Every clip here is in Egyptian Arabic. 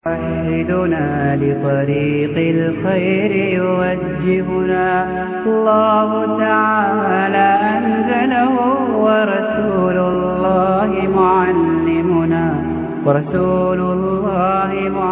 يوحدنا لطريق الخير يوجهنا الله تعالى أنزله ورسول الله معلمنا ورسول الله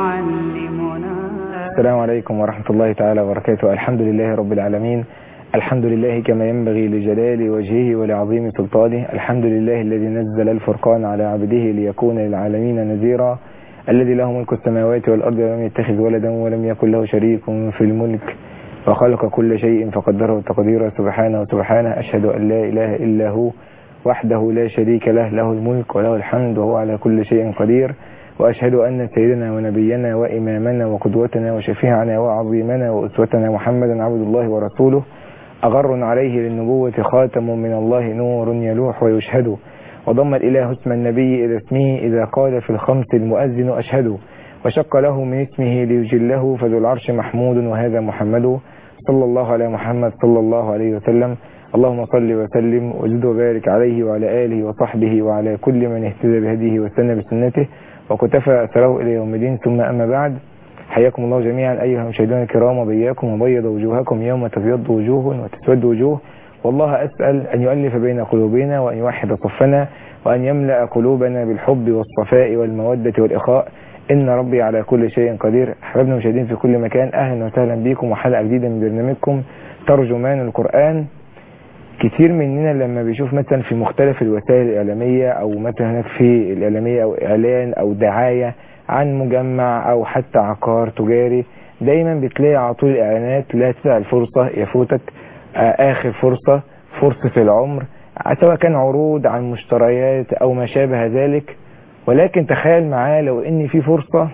معلمنا السلام عليكم ورحمة الله تعالى وبركاته الحمد لله رب العالمين الحمد لله كما ينبغي لجلال وجهه ولعظيم سلطانه الحمد لله الذي نزل الفرقان على عبده ليكون للعالمين نذيرا الذي له ملك السماوات والأرض ولم يتخذ ولدا ولم يكن له شريك في الملك وخلق كل شيء فقدره تقديرا سبحانه وسبحانه أشهد أن لا إله إلا هو وحده لا شريك له له الملك وله الحمد وهو على كل شيء قدير وأشهد أن سيدنا ونبينا وإمامنا وقدوتنا وشفيعنا وعظيمنا وأسوتنا محمدا عبد الله ورسوله أغر عليه للنبوة خاتم من الله نور يلوح ويشهد وضم الإله اسم النبي إلى اسمه إذا قال في الخمس المؤذن أشهد وشق له من اسمه ليجله فذو العرش محمود وهذا محمد صلى الله على محمد صلى الله عليه وسلم اللهم صل وسلم وزد وبارك عليه وعلى آله وصحبه وعلى كل من اهتدى بهديه واستنى بسنته وكتفى أثره إلى يوم الدين ثم أما بعد حياكم الله جميعا أيها المشاهدون الكرام وبياكم وبيض وجوهكم يوم تبيض وجوه وتسود وجوه والله أسأل أن يؤلف بين قلوبنا وأن يوحد صفنا وأن يملأ قلوبنا بالحب والصفاء والمودة والإخاء إن ربي على كل شيء قدير أحبابنا المشاهدين في كل مكان أهلا وسهلا بكم وحلقة جديدة من برنامجكم ترجمان القرآن كتير مننا لما بيشوف مثلا في مختلف الوسائل الإعلامية أو مثلا هناك في الإعلامية أو إعلان أو دعاية عن مجمع أو حتى عقار تجاري دايما بتلاقي على طول الإعلانات لا تدع الفرصة يفوتك آخر فرصة فرصة العمر سواء كان عروض عن مشتريات أو ما شابه ذلك ولكن تخيل معاه لو ان في فرصة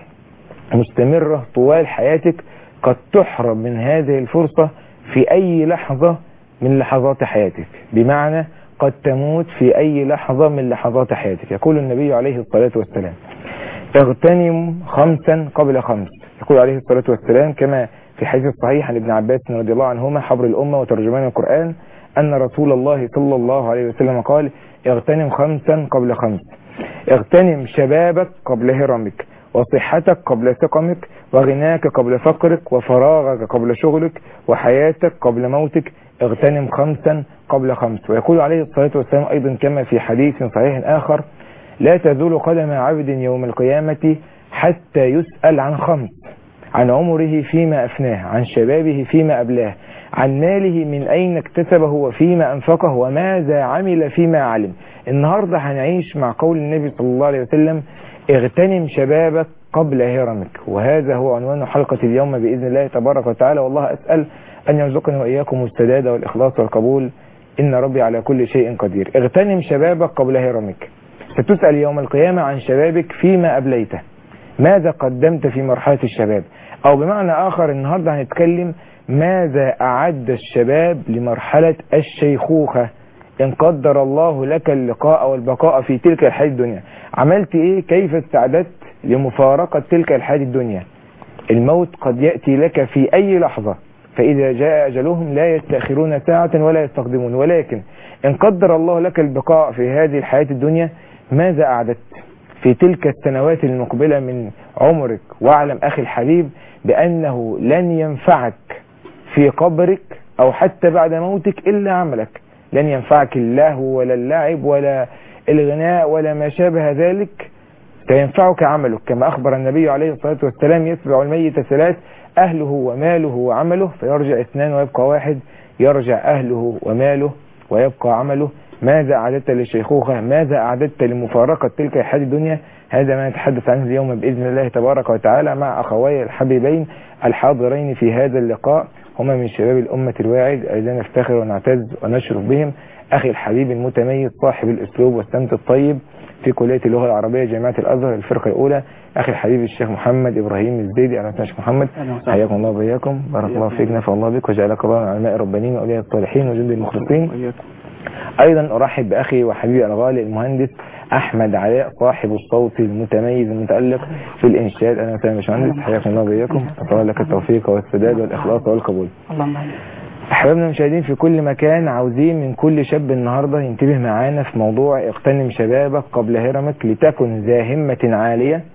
مستمرة طوال حياتك قد تحرم من هذه الفرصة في أي لحظة من لحظات حياتك بمعنى قد تموت في أي لحظة من لحظات حياتك يقول النبي عليه الصلاة والسلام اغتنم خمسا قبل خمس يقول عليه الصلاة والسلام كما في حديث صحيح عن ابن عباس رضي الله عنهما حبر الأمة وترجمان القرآن أن رسول الله صلى الله عليه وسلم قال اغتنم خمسا قبل خمس اغتنم شبابك قبل هرمك وصحتك قبل سقمك وغناك قبل فقرك وفراغك قبل شغلك وحياتك قبل موتك اغتنم خمسا قبل خمس ويقول عليه الصلاة والسلام أيضا كما في حديث صحيح آخر لا تزول قدم عبد يوم القيامة حتى يسأل عن خمس عن عمره فيما أفناه عن شبابه فيما أبلاه عن ماله من أين اكتسبه وفيما أنفقه وماذا عمل فيما علم النهاردة هنعيش مع قول النبي صلى الله عليه وسلم اغتنم شبابك قبل هرمك وهذا هو عنوان حلقة اليوم بإذن الله تبارك وتعالى والله أسأل أن يرزقني وإياكم السداد والإخلاص والقبول إن ربي على كل شيء قدير اغتنم شبابك قبل هرمك ستسأل يوم القيامة عن شبابك فيما أبليته ماذا قدمت في مرحلة الشباب أو بمعنى آخر النهاردة هنتكلم ماذا أعد الشباب لمرحلة الشيخوخة إن قدر الله لك اللقاء والبقاء في تلك الحياة الدنيا عملت إيه كيف استعددت لمفارقة تلك الحياة الدنيا الموت قد يأتي لك في أي لحظة فإذا جاء أجلهم لا يستأخرون ساعة ولا يستقدمون ولكن إن قدر الله لك البقاء في هذه الحياة الدنيا ماذا أعددت في تلك السنوات المقبلة من عمرك واعلم أخي الحبيب بأنه لن ينفعك في قبرك أو حتى بعد موتك إلا عملك لن ينفعك اللهو ولا اللعب ولا الغناء ولا ما شابه ذلك سينفعك عملك كما أخبر النبي عليه الصلاة والسلام يتبع الميت ثلاث أهله وماله وعمله فيرجع اثنان ويبقى واحد يرجع أهله وماله ويبقى عمله ماذا أعددت للشيخوخة ماذا أعددت لمفارقة تلك الحياة الدنيا هذا ما نتحدث عنه اليوم بإذن الله تبارك وتعالى مع أخوي الحبيبين الحاضرين في هذا اللقاء هما من شباب الأمة الواعد الذين نفتخر ونعتز ونشرف بهم أخي الحبيب المتميز صاحب الأسلوب والسمت الطيب في كلية اللغة العربية جامعة الأزهر الفرقة الأولى أخي الحبيب الشيخ محمد إبراهيم الزيدي أهلا وسهلا شيخ محمد حياكم الله وبياكم بارك الله فيك نفع الله بك وجعلك الله من علماء الربانيين وأولياء الصالحين وجند المخلصين أيضا أرحب بأخي وحبيبي الغالي المهندس أحمد علاء صاحب الصوت المتميز المتألق في الإنشاد أنا وسهلا باشمهندس حياكم الله وبياكم أتمنى لك التوفيق والسداد والإخلاص والقبول اللهم أحبابنا المشاهدين في كل مكان عاوزين من كل شاب النهاردة ينتبه معانا في موضوع اغتنم شبابك قبل هرمك لتكن ذا همة عالية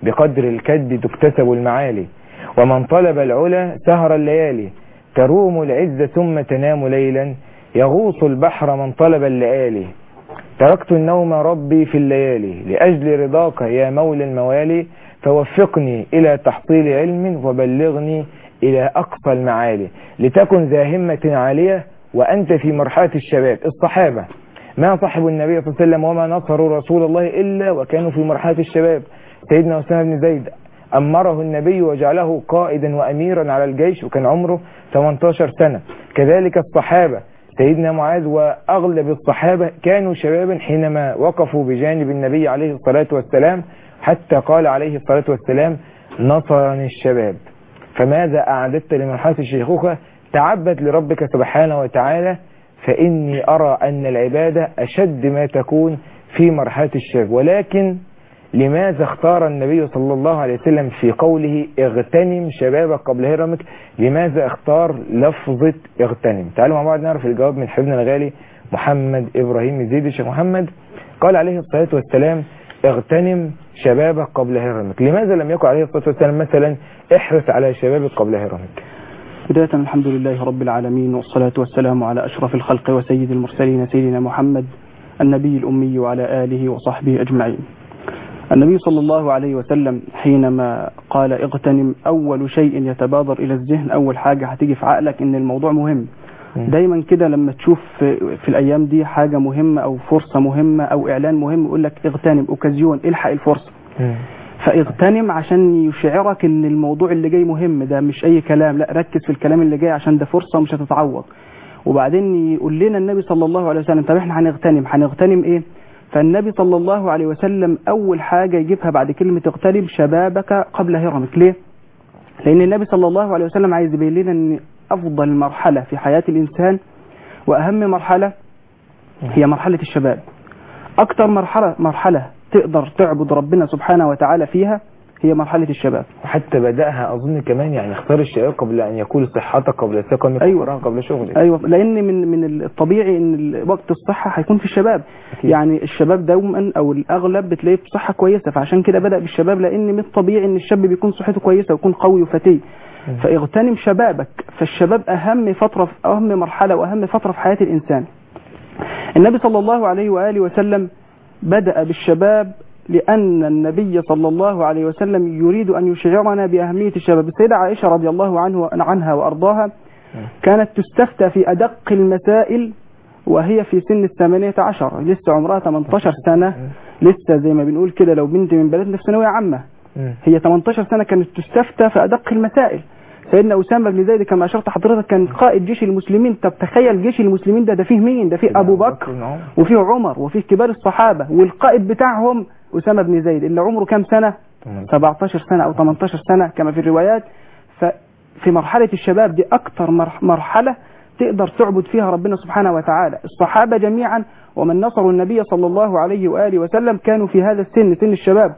بقدر الكد تكتسب المعالي ومن طلب العلا سهر الليالي تروم العز ثم تنام ليلا يغوص البحر من طلب الليالي تركت النوم ربي في الليالي لأجل رضاك يا مولى الموالي فوفقني إلى تحصيل علم وبلغني إلى أقصى المعالي لتكن ذا همة عالية وأنت في مرحلة الشباب الصحابة ما صحبوا النبي صلى الله عليه وسلم وما نصروا رسول الله إلا وكانوا في مرحلة الشباب سيدنا أسامة بن زيد أمره النبي وجعله قائدا وأميرا على الجيش وكان عمره 18 سنة كذلك الصحابة سيدنا معاذ وأغلب الصحابة كانوا شبابا حينما وقفوا بجانب النبي عليه الصلاة والسلام حتى قال عليه الصلاة والسلام نصرني الشباب فماذا أعددت لمرحلة الشيخوخة تعبد لربك سبحانه وتعالى فإني أرى أن العبادة أشد ما تكون في مرحلة الشباب ولكن لماذا اختار النبي صلى الله عليه وسلم في قوله اغتنم شبابك قبل هرمك لماذا اختار لفظة اغتنم تعالوا مع بعض نعرف الجواب من حبيبنا الغالي محمد إبراهيم زيد الشيخ محمد قال عليه الصلاة والسلام اغتنم شبابك قبل هرمك لماذا لم يقل عليه الصلاة والسلام مثلا احرص على شبابك قبل هرمك بداية الحمد لله رب العالمين والصلاة والسلام على أشرف الخلق وسيد المرسلين سيدنا محمد النبي الأمي وعلى آله وصحبه أجمعين النبي صلى الله عليه وسلم حينما قال اغتنم أول شيء يتبادر إلى الذهن أول حاجة هتيجي في عقلك إن الموضوع مهم دايما كده لما تشوف في, في الأيام دي حاجة مهمة أو فرصة مهمة أو إعلان مهم يقول لك اغتنم أوكازيون الحق الفرصة فاغتنم عشان يشعرك ان الموضوع اللي جاي مهم ده مش اي كلام لا ركز في الكلام اللي جاي عشان ده فرصة مش هتتعوض وبعدين يقول لنا النبي صلى الله عليه وسلم طب احنا هنغتنم هنغتنم ايه فالنبي صلى الله عليه وسلم اول حاجة يجيبها بعد كلمة اغتنم شبابك قبل هرمك ليه لان النبي صلى الله عليه وسلم عايز يبين لنا ان افضل مرحلة في حياة الانسان واهم مرحلة هي مرحلة الشباب اكتر مرحلة مرحلة تقدر تعبد ربنا سبحانه وتعالى فيها هي مرحلة الشباب وحتى بدأها أظن كمان يعني اختار الشباب قبل أن يكون صحتك قبل سكنك أيوة. قبل شغلك ايوه لان من من الطبيعي ان وقت الصحه هيكون في الشباب أكيد. يعني الشباب دوما او الاغلب بتلاقيه بصحه كويسه فعشان كده بدا بالشباب لان من الطبيعي ان الشاب بيكون صحته كويسه ويكون قوي وفتي فاغتنم شبابك فالشباب اهم فتره اهم مرحله واهم فتره في حياه الانسان النبي صلى الله عليه واله وسلم بدا بالشباب لأن النبي صلى الله عليه وسلم يريد أن يشعرنا بأهمية الشباب السيدة عائشة رضي الله عنه عنها وأرضاها كانت تستفتى في أدق المسائل وهي في سن الثمانية عشر لسه عمرها 18 سنة لسه زي ما بنقول كده لو بنت من بلدنا في ثانوية عامة هي 18 سنة كانت تستفتى في أدق المسائل سيدنا أسامة بن زيد كما أشرت حضرتك كان قائد جيش المسلمين طب تخيل جيش المسلمين ده ده فيه مين ده فيه أبو بكر وفيه عمر وفيه كبار الصحابة والقائد بتاعهم أسامة بن زيد اللي عمره كام سنة 17 سنة أو 18 سنة كما في الروايات ففي مرحلة الشباب دي أكتر مرح- مرحلة تقدر تعبد فيها ربنا سبحانه وتعالى الصحابة جميعا ومن نصروا النبي صلى الله عليه وآله وسلم كانوا في هذا السن سن الشباب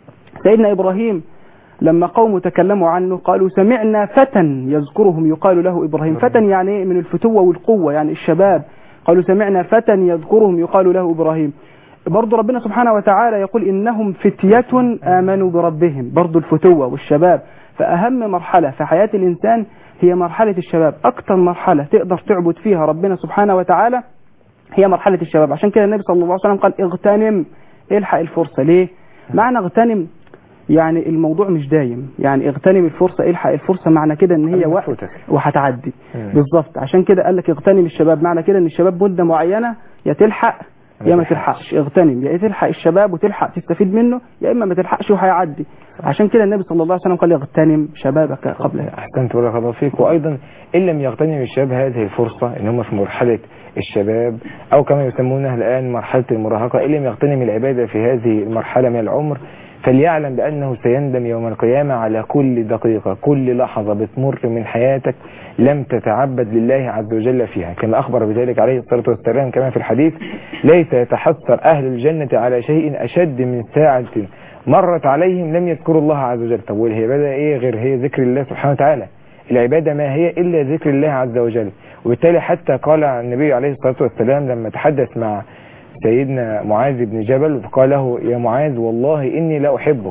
سيدنا إبراهيم لما قوم تكلموا عنه قالوا سمعنا فتى يذكرهم يقال له إبراهيم فتى يعني إيه؟ من الفتوة والقوة يعني الشباب قالوا سمعنا فتى يذكرهم يقال له إبراهيم برضو ربنا سبحانه وتعالى يقول إنهم فتية آمنوا بربهم برضو الفتوة والشباب فأهم مرحلة في حياة الإنسان هي مرحلة الشباب أكتر مرحلة تقدر تعبد فيها ربنا سبحانه وتعالى هي مرحلة الشباب عشان كده النبي صلى الله عليه وسلم قال اغتنم الحق الفرصة ليه معنى اغتنم يعني الموضوع مش دايم يعني اغتنم الفرصة الحق الفرصة معنى كده ان هي وقت فوتك. وهتعدي مم. بالظبط عشان كده قال لك اغتنم الشباب معنى كده ان الشباب مدة معينة يا تلحق يا ما تلحقش اغتنم يا تلحق الشباب وتلحق تستفيد منه يا اما ما تلحقش وهيعدي عشان كده النبي صلى الله عليه وسلم قال اغتنم شبابك قبل احسنت بارك الله فيك وايضا ان لم يغتنم الشباب هذه الفرصه ان هم في مرحله الشباب او كما يسمونها الان مرحله المراهقه ان لم يغتنم العباده في هذه المرحله من العمر فليعلم بانه سيندم يوم القيامه على كل دقيقه كل لحظه بتمر من حياتك لم تتعبد لله عز وجل فيها كما اخبر بذلك عليه الصلاه والسلام كما في الحديث ليس يتحسر اهل الجنه على شيء اشد من ساعه مرت عليهم لم يذكروا الله عز وجل طب والعباده ايه غير هي ذكر الله سبحانه وتعالى العبادة ما هي إلا ذكر الله عز وجل وبالتالي حتى قال النبي عليه الصلاة والسلام لما تحدث مع سيدنا معاذ بن جبل فقال له يا معاذ والله إني لا أحبك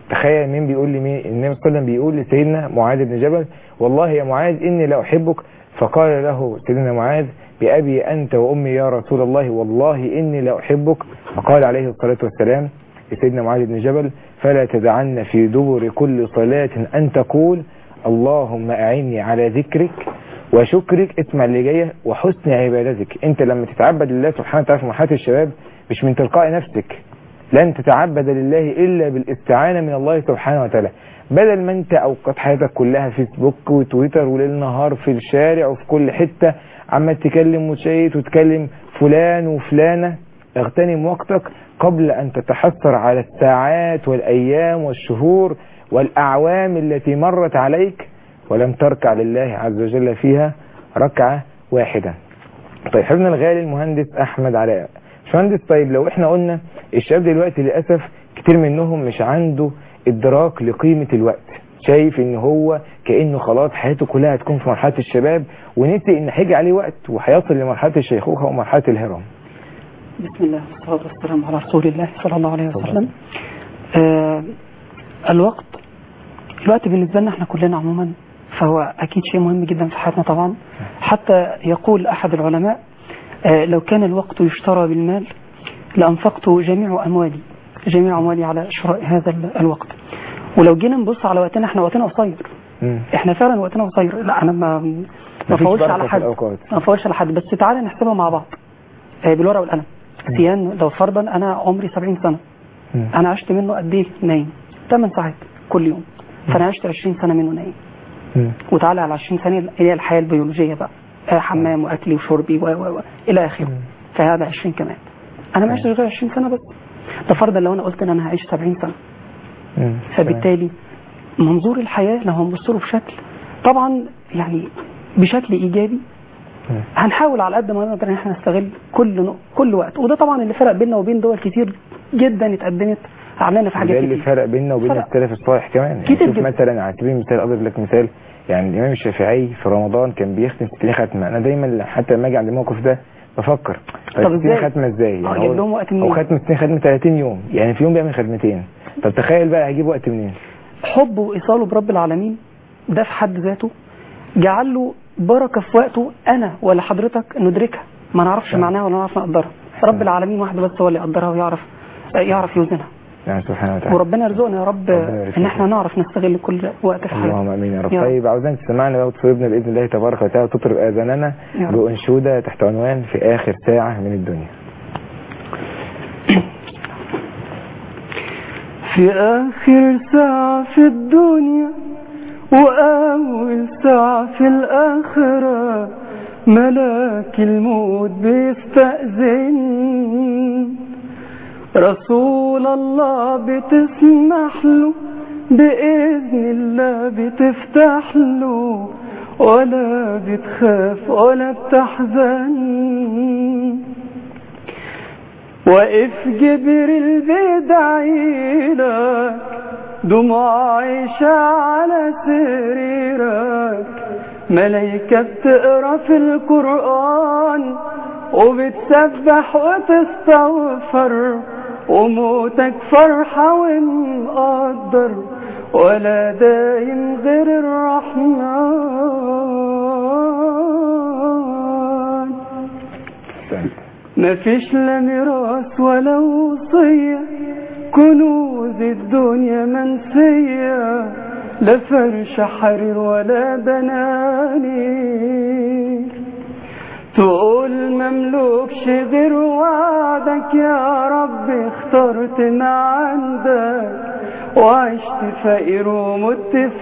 تخيل مين بيقول لي مين النبي صلى الله عليه وسلم بيقول لسيدنا معاذ بن جبل والله يا معاذ إني لا أحبك فقال له سيدنا معاذ بأبي أنت وأمي يا رسول الله والله إني لا أحبك فقال عليه الصلاة والسلام لسيدنا معاذ بن جبل فلا تدعن في دبر كل صلاة أن تقول اللهم أعني على ذكرك وشكرك اسمع اللي جايه وحسن عبادتك انت لما تتعبد لله سبحانه وتعالى في مرحله الشباب مش من تلقاء نفسك لن تتعبد لله الا بالاستعانه من الله سبحانه وتعالى بدل ما انت اوقات حياتك كلها فيسبوك وتويتر وليل نهار في الشارع وفي كل حته عمال تكلم وتشيت وتكلم فلان وفلانه اغتنم وقتك قبل ان تتحسر على الساعات والايام والشهور والاعوام التي مرت عليك ولم تركع لله عز وجل فيها ركعة واحدة طيب حبنا الغالي المهندس أحمد علاء مهندس طيب لو احنا قلنا الشباب دلوقتي للأسف كتير منهم مش عنده إدراك لقيمة الوقت شايف ان هو كأنه خلاص حياته كلها هتكون في مرحلة الشباب ونسي ان هيجي عليه وقت وهيصل لمرحلة الشيخوخة ومرحلة الهرم بسم الله والصلاة والسلام على رسول الله صلى الله عليه وسلم آه الوقت الوقت بالنسبة لنا احنا كلنا عموما فهو أكيد شيء مهم جدا في حياتنا طبعا حتى يقول أحد العلماء آه لو كان الوقت يشترى بالمال لأنفقت جميع أموالي جميع أموالي على شراء هذا الوقت ولو جينا نبص على وقتنا احنا وقتنا قصير احنا فعلا وقتنا قصير لا انا ما ما فاولش على حد ما فاولش على حد بس تعالى نحسبها مع بعض آه بالورقه والقلم سيان لو فرضا انا عمري 70 سنه مم. انا عشت منه قد ايه نايم 8 ساعات كل يوم فانا عشت 20 سنه منه نايم مم. وتعالى على 20 سنه اللي هي الحياه البيولوجيه بقى آه، حمام واكلي وشربي و و و الى اخره فهذا 20 كمان انا ما عشتش غير 20 سنه بس ده فرضا لو انا قلت ان انا هعيش 70 سنه مم. فبالتالي منظور الحياه لو هنبص له بشكل طبعا يعني بشكل ايجابي مم. هنحاول على قد ما نقدر ان احنا نستغل كل نق- كل وقت وده طبعا اللي فرق بيننا وبين دول كتير جدا اتقدمت علينا في ده حاجات اللي كتير فرق بيننا وبين فرق. السلف الصالح كمان يعني كتير شوف جدا. مثلا على سبيل المثال اضرب لك مثال يعني الامام الشافعي في رمضان كان بيختم 60 ختمه انا دايما حتى لما اجي عند الموقف ده بفكر طب 60 إزاي؟ ختمه ازاي آه، يعني جاب هو- لهم وقت هو منين؟ ختم 60 ختمه 30 يوم يعني في يوم بيعمل ختمتين طب تخيل بقى هيجيب وقت منين حبه وايصاله برب العالمين ده في حد ذاته جعل له بركه في وقته انا ولا حضرتك ندركها ما نعرفش نعم. معناها ولا نعرف نقدرها رب العالمين وحده بس هو اللي يقدرها ويعرف يعرف يوزنها يعني سبحانه وتعالى وربنا يرزقنا يا رب ربنا يبارك ان فيك. احنا نعرف نستغل كل وقت في اللهم حياتنا امين يا رب يا رب. طيب عاوزين تسمعنا بقى وتصيبنا باذن الله تبارك وتعالى وتطرب اذاننا يا رب. بانشوده تحت عنوان في اخر ساعه من الدنيا في آخر ساعة في الدنيا وأول ساعة في الآخرة ملاك الموت بيستأذن رسول الله بتسمح له بإذن الله بتفتح له ولا بتخاف ولا بتحزن وقف جبريل بدعيلك دموع عيشة على سريرك ملايكة بتقرا في القرآن وبتسبح وتستغفر وموتك فرحة ومقدر ولا دايم غير الرحمن مفيش لا ميراث ولا وصية كنوز الدنيا منسية لا فرش حرير ولا بناني تقول مملوكش غير وعدك يا رب اخترت ما عندك وعشت فقير ومت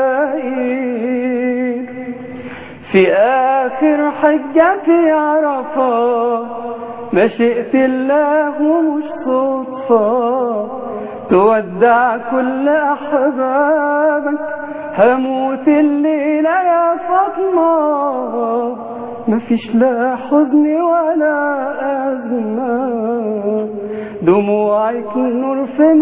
فقير في آخر حجة في عرفة مشيئة الله ومش صدفة تودع كل أحبابك هموت الليلة يا فاطمة مفيش لا حزن ولا أزمة دموعك نور في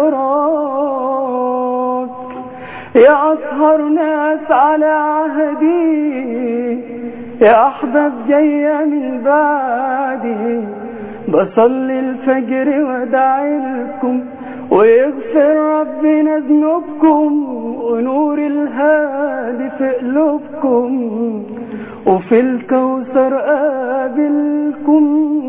محراك يا أطهر ناس على عهدي يا أحباب جاية من بعدي بصلي الفجر وادعي لكم ويغفر ربنا ذنوبكم ونور الهادي في قلوبكم وفي الكوثر قابلكم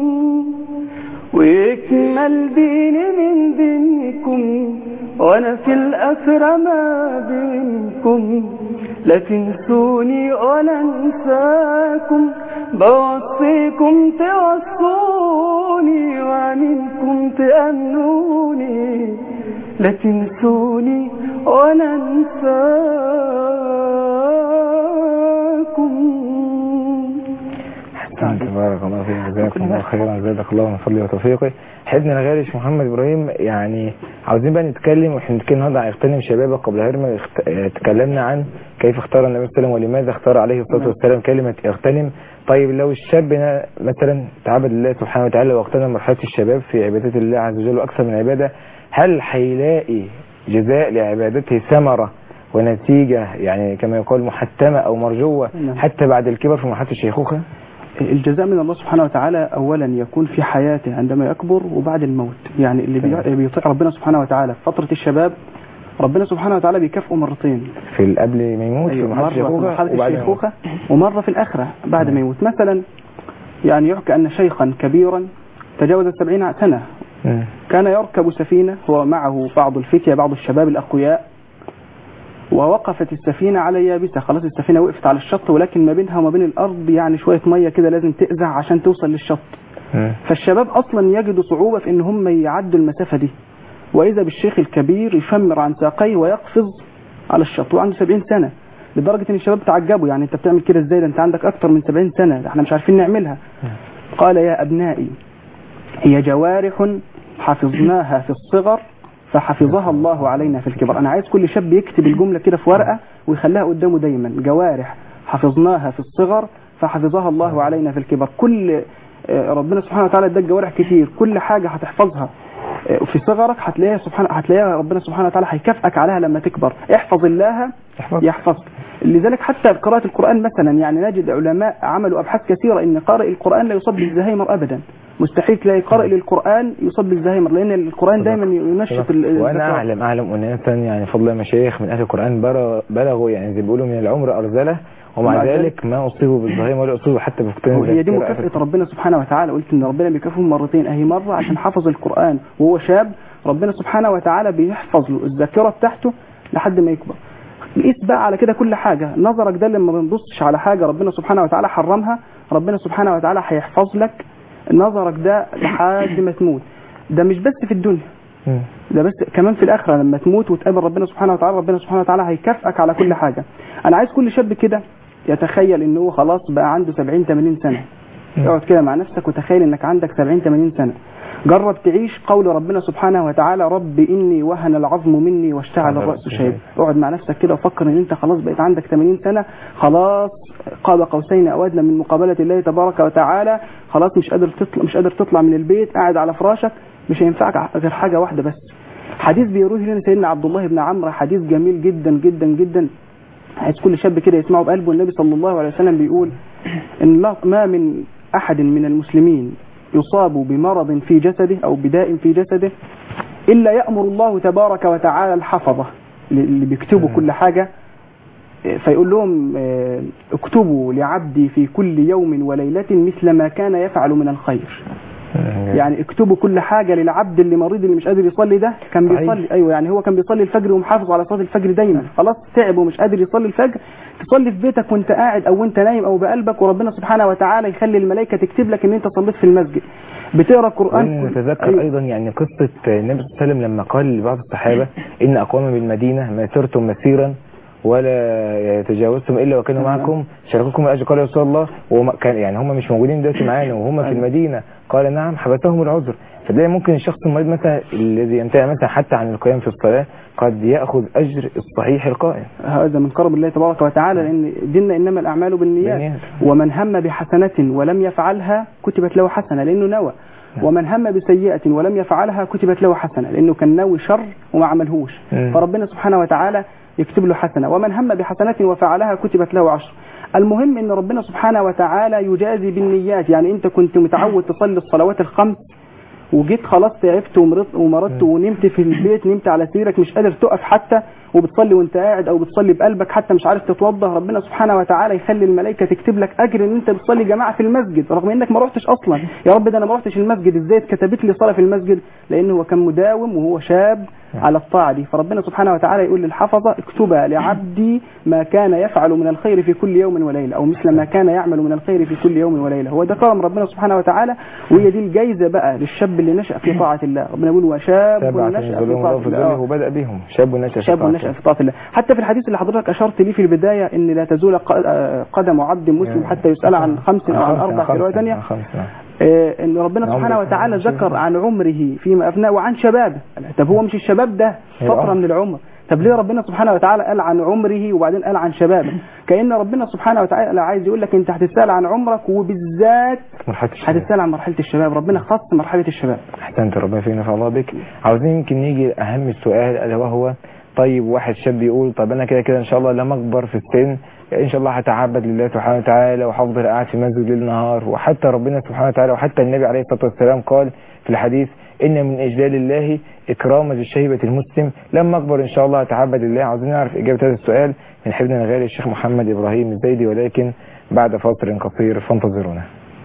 ويكمل ديني من دينكم وانا في الاسرى ما بينكم لا تنسوني ولا انساكم بوصيكم توصوني ومنكم تأمنوني لا تنسوني ولا انساكم أحسنت بارك الله فيك جزاكم الله خيرا زادك الله من فضله وتوفيقه حبنا الغالي شيخ محمد ابراهيم يعني عاوزين بقى نتكلم واحنا بنتكلم النهارده عن اغتنم شبابك قبل هرمة تكلمنا عن كيف اختار النبي صلى الله عليه وسلم ولماذا اختار عليه الصلاه والسلام كلمه اغتنم طيب لو الشاب هنا مثلا تعبد لله سبحانه وتعالى واغتنم مرحله الشباب في عباده الله عز وجل واكثر من عباده هل هيلاقي جزاء لعبادته ثمره ونتيجه يعني كما يقال محتمه او مرجوه نعم. حتى بعد الكبر في مرحله الشيخوخه؟ الجزاء من الله سبحانه وتعالى اولا يكون في حياته عندما يكبر وبعد الموت يعني اللي بي- اللي بيطيع ربنا سبحانه وتعالى في فتره الشباب ربنا سبحانه وتعالى بيكافئه مرتين في قبل ما يموت في أيوة، مرحله مرة في الشيخوخه مرحلة وبعد ما يموت. الشيخوخة ومرة في الآخرة بعد ما يموت مثلا يعني يحكى أن شيخا كبيرا تجاوز السبعين سنة مم. كان يركب سفينة هو معه بعض الفتية بعض الشباب الأقوياء ووقفت السفينة على يابسة خلاص السفينة وقفت على الشط ولكن ما بينها وما بين الأرض يعني شوية مية كده لازم تأزع عشان توصل للشط مم. فالشباب أصلا يجدوا صعوبة في إن هم يعدوا المسافة دي وإذا بالشيخ الكبير يشمر عن ساقيه ويقفز على الشط وعنده 70 سنة لدرجة إن الشباب تعجبوا يعني أنت بتعمل كده إزاي ده أنت عندك أكتر من 70 سنة ده إحنا مش عارفين نعملها قال يا أبنائي هي جوارح حفظناها في الصغر فحفظها الله علينا في الكبر أنا عايز كل شاب يكتب الجملة كده في ورقة ويخليها قدامه دايما جوارح حفظناها في الصغر فحفظها الله علينا في الكبر كل آه، ربنا سبحانه وتعالى اداك جوارح كتير كل حاجة هتحفظها آه، في صغرك هتلاقيها سبحانه هتلاقيها ربنا سبحانه وتعالى هيكافئك عليها لما تكبر احفظ الله احفظ. يحفظك لذلك حتى قراءة القرآن مثلا يعني نجد علماء عملوا أبحاث كثيرة إن قارئ القرآن لا يصاب بالزهايمر أبدا مستحيل تلاقي قارئ للقرآن يصاب بالزهايمر لأن القرآن دايما ينشط ال- وانا الذكاء. اعلم اعلم اناسا يعني فضل مشايخ من اهل القران بر- بلغوا يعني زي ما بيقولوا من العمر ارذله ومع ومع ذلك ما اصيبوا بالزهايمر ولا اصيبوا حتى بفقدان وهي دي الذاكرة. مكافأة ربنا سبحانه وتعالى قلت ان ربنا بيكافئهم مرتين اهي مرة عشان حفظ القرآن وهو شاب ربنا سبحانه وتعالى بيحفظ له الذاكرة بتاعته لحد ما يكبر قيس بقى على كده كل حاجة نظرك ده لما بنبصش على حاجة ربنا سبحانه وتعالى حرمها ربنا سبحانه وتعالى هيحفظ لك نظرك ده لحد ما تموت ده مش بس في الدنيا مم. ده بس كمان في الاخره لما تموت وتقابل ربنا سبحانه وتعالى ربنا سبحانه وتعالى هيكافئك على كل حاجه انا عايز كل شاب كده يتخيل ان هو خلاص بقى عنده 70 80 سنه مم. اقعد كده مع نفسك وتخيل انك عندك 70 80 سنه جرب تعيش قول ربنا سبحانه وتعالى رب اني وهن العظم مني واشتعل الراس شيبا اقعد مع نفسك كده وفكر ان انت خلاص بقيت عندك 80 سنه خلاص قاب قوسين او ادنى من مقابله الله تبارك وتعالى خلاص مش قادر تطلع مش قادر تطلع من البيت قاعد على فراشك مش هينفعك غير حاجه واحده بس حديث بيروي لنا سيدنا عبد الله بن عمرو حديث جميل جدا جدا جدا عايز كل شاب كده يسمعه بقلبه النبي صلى الله عليه وسلم بيقول ان لا ما من احد من المسلمين يصاب بمرض في جسده او بداء في جسده الا يامر الله تبارك وتعالى الحفظه اللي بيكتبوا كل حاجه فيقول لهم آه، اكتبوا لعبدي في كل يوم وليله مثل ما كان يفعل من الخير مم. يعني اكتبوا كل حاجة للعبد اللي مريض اللي مش قادر يصلي ده كان صحيح. بيصلي ايوه يعني هو كان بيصلي الفجر ومحافظ على صلاة الفجر دايما خلاص تعب ومش قادر يصلي الفجر تصلي في بيتك وانت قاعد او وانت نايم او بقلبك وربنا سبحانه وتعالى يخلي الملائكة تكتب لك ان انت صليت في المسجد بتقرا قرآن وإن نتذكر أيوة. أيضا يعني قصة النبي صلى الله عليه وسلم لما قال لبعض الصحابة إن أقوام بالمدينة ما سرتم مسيرا ولا تجاوزتم إلا وكانوا تمام. معكم شاركوكم الأجر قال يا رسول الله وهم كان يعني هم مش موجودين دلوقتي معانا وهم في أيوة. المدينة قال نعم حبسهم العذر فتلاقي ممكن الشخص المريض مثلا الذي يمتنع مثلا حتى عن القيام في الصلاة قد يأخذ أجر الصحيح القائم هذا من كرم الله تبارك وتعالى لان ديننا انما الاعمال بالنيات بالنيات. ومن هم بحسنة ولم يفعلها كتبت له حسنة لانه نوى ومن هم بسيئة ولم يفعلها كتبت له حسنة لانه كان ناوي شر وما عملهوش مم. فربنا سبحانه وتعالى يكتب له حسنة ومن هم بحسنة وفعلها كتبت له عشر المهم ان ربنا سبحانه وتعالى يجازي بالنيات يعني انت كنت متعود تصلي الصلوات الخمس وجيت خلاص تعبت ومرضت ومرضت ونمت في البيت نمت على سريرك مش قادر تقف حتى وبتصلي وانت قاعد او بتصلي بقلبك حتى مش عارف تتوضا ربنا سبحانه وتعالى يخلي الملائكه تكتب لك اجر ان انت بتصلي جماعه في المسجد رغم انك ما رحتش اصلا يا رب ده انا ما رحتش المسجد ازاي اتكتبت لي صلاه في المسجد لان هو كان مداوم وهو شاب على الطاعه دي فربنا سبحانه وتعالى يقول للحفظه اكتبها لعبدي ما كان يفعل من الخير في كل يوم وليله او مثل ما كان يعمل من الخير في كل يوم وليله هو ده كرم ربنا سبحانه وتعالى وهي دي الجايزه بقى للشاب اللي نشا في طاعه الله ربنا يقول وشاب سبعة نشا في يظلهم طاعه الله في الله ظله آه. وبدأ بهم شاب نشأ في شاب طاعة نشأ في طاعة الله حتى في الحديث اللي حضرتك أشرت ليه في البداية إن لا تزول ق- آه، قدم عبد مسلم يعني حتى يسأل عن خمس أو عن خمسة، أربع في خمسة، رواية ثانية خمسة، نعم. آه، إن ربنا عمره سبحانه وتعالى خمسة. ذكر عن عمره فيما أفناه وعن شبابه طب هو مش الشباب ده هي فترة عمر. من العمر طب ليه ربنا سبحانه وتعالى قال عن عمره وبعدين قال عن شبابه كأن ربنا سبحانه وتعالى عايز يقول لك أنت هتسأل عن عمرك وبالذات مرحلة الشباب هتسأل عن مرحلة الشباب ربنا خص مرحلة الشباب احسنت ربنا فينا نفع الله بك عاوزين يمكن نيجي لاهم السؤال الا وهو طيب واحد شاب يقول طب انا كده كده ان شاء الله لما اكبر في السن ان شاء الله هتعبد لله سبحانه وتعالى وهفضل قاعد في مسجد ليل نهار وحتى ربنا سبحانه وتعالى وحتى النبي عليه الصلاه والسلام قال في الحديث ان من اجلال الله اكرام ذي الشيبه المسلم لما اكبر ان شاء الله هتعبد لله عاوزين نعرف اجابه هذا السؤال من حبيبنا الغالي الشيخ محمد ابراهيم الزيدي ولكن بعد فاصل قصير فانتظرونا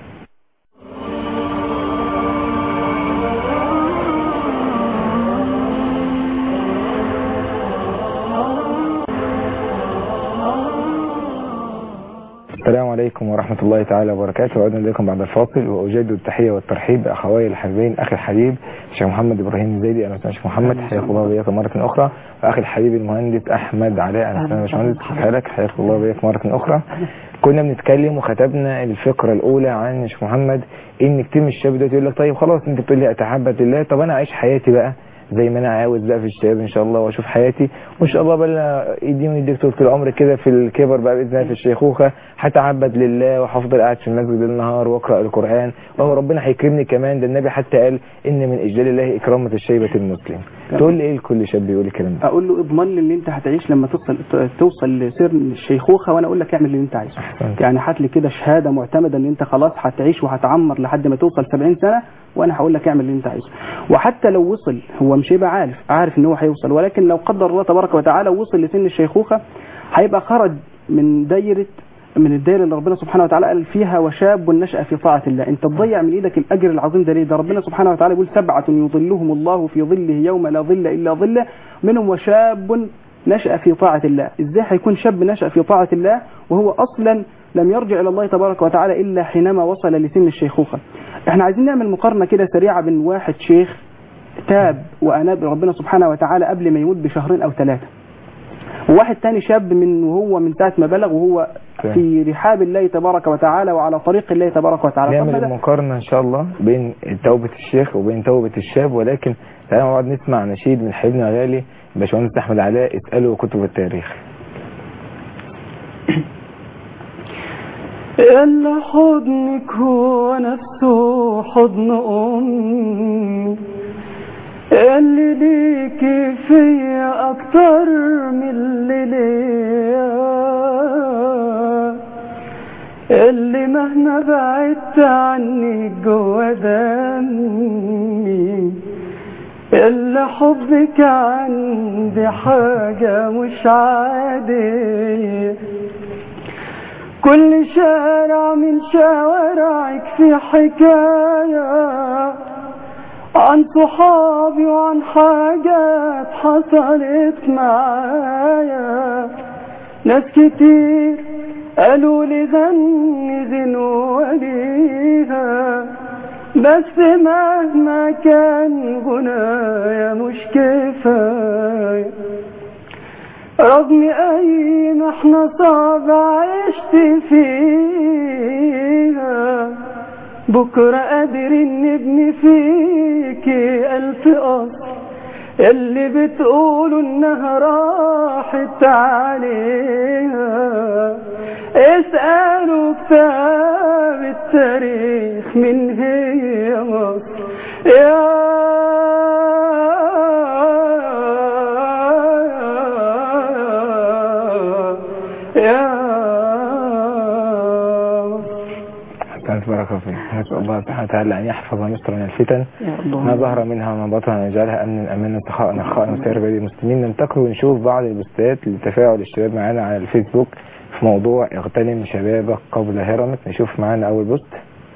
السلام عليكم ورحمة الله تعالى وبركاته عدنا إليكم بعد الفاصل وأجدد التحية والترحيب بأخوي الحبيبين أخي الحبيب الشيخ محمد إبراهيم الزيدي أهلا وسهلا شيخ محمد حياكم الله وبياكم مرة أخرى وأخي الحبيب المهندس أحمد علاء أهلا وسهلا يا باشمهندس كيف حالك حياكم الله وبياكم مرة أخرى كنا بنتكلم وختمنا الفقرة الأولى عن شيخ محمد إن كتير من الشباب دلوقتي يقول لك طيب خلاص أنت بتقول لي أتحبت لله طب أنا أعيش حياتي بقى زي ما انا عاوز بقى في الشباب ان شاء الله واشوف حياتي وان شاء الله بقى يديني الدكتور طول العمر كده في الكبر بقى باذن الله في الشيخوخه هتعبد لله وهفضل قاعد في المسجد بالنهار واقرا القران وهو ربنا هيكرمني كمان ده النبي حتى قال ان من اجلال الله اكرامه الشيبه المسلم تقول لي ايه لكل شاب بيقول الكلام ده اقول له اضمن لي ان انت هتعيش لما توصل توصل لسر الشيخوخه وانا اقول لك اعمل اللي انت عايزه أحسنت. يعني هات لي كده شهاده معتمده ان انت خلاص هتعيش وهتعمر لحد ما توصل 70 سنه وانا هقول لك اعمل اللي انت عايزه وحتى لو وصل هو مش هيبقى عارف عارف ان هو هيوصل ولكن لو قدر الله تبارك وتعالى وصل لسن الشيخوخه هيبقى خرج من دايره من الدائره اللي ربنا سبحانه وتعالى قال فيها وشاب نشأ في طاعة الله انت تضيع من ايدك الاجر العظيم ده ليه ده ربنا سبحانه وتعالى يقول سبعة يظلهم الله في ظله يوم لا ظل الا ظله منهم وشاب نشأ في طاعة الله ازاي هيكون شاب نشأ في طاعة الله وهو اصلا لم يرجع الى الله تبارك وتعالى الا حينما وصل لسن الشيخوخة احنا عايزين نعمل مقارنة كده سريعة بين واحد شيخ تاب واناب ربنا سبحانه وتعالى قبل ما يموت بشهرين او ثلاثة وواحد تاني شاب من وهو من ساعة ما بلغ وهو في رحاب الله تبارك وتعالى وعلى طريق الله تبارك وتعالى طب نعمل بدأ- المقارنة إن شاء الله بين توبة الشيخ وبين توبة الشاب ولكن تعالى مع بعض نسمع نشيد من حبيبنا الغالي باشمهندس أحمد علاء اسألوا كتب التاريخ إلا حضنك هو نفسه حضن أمي اللي ليكي فيا أكتر من اللي ليا اللي مهما بعدت عني جوا دمي إلا حبك عندي حاجة مش عادية كل شارع من شوارعك في حكاية عن صحابي وعن حاجات حصلت معايا ناس كتير قالوا لي غني زنوا ليها بس مهما كان غنايا مش كفايه رغم اي محنة صعب عشت فيها بكرة قادرين نبني فيكي ألف قصر اللي بتقولوا انها راحت عليها اسألوا كتاب التاريخ من هي مصر يا يا أحسنت بارك بارك فيك نسأل الله سبحانه وتعالى أن يحفظ مصر من الفتن يا ما الله ظهر منها وما بطن أن يجعلها أمنا أمنا سخاء نخاء وسائر بلد المسلمين ننتقل ونشوف بعض البوستات لتفاعل الشباب معانا على الفيسبوك في موضوع اغتنم شبابك قبل هرمك نشوف معانا أول بوست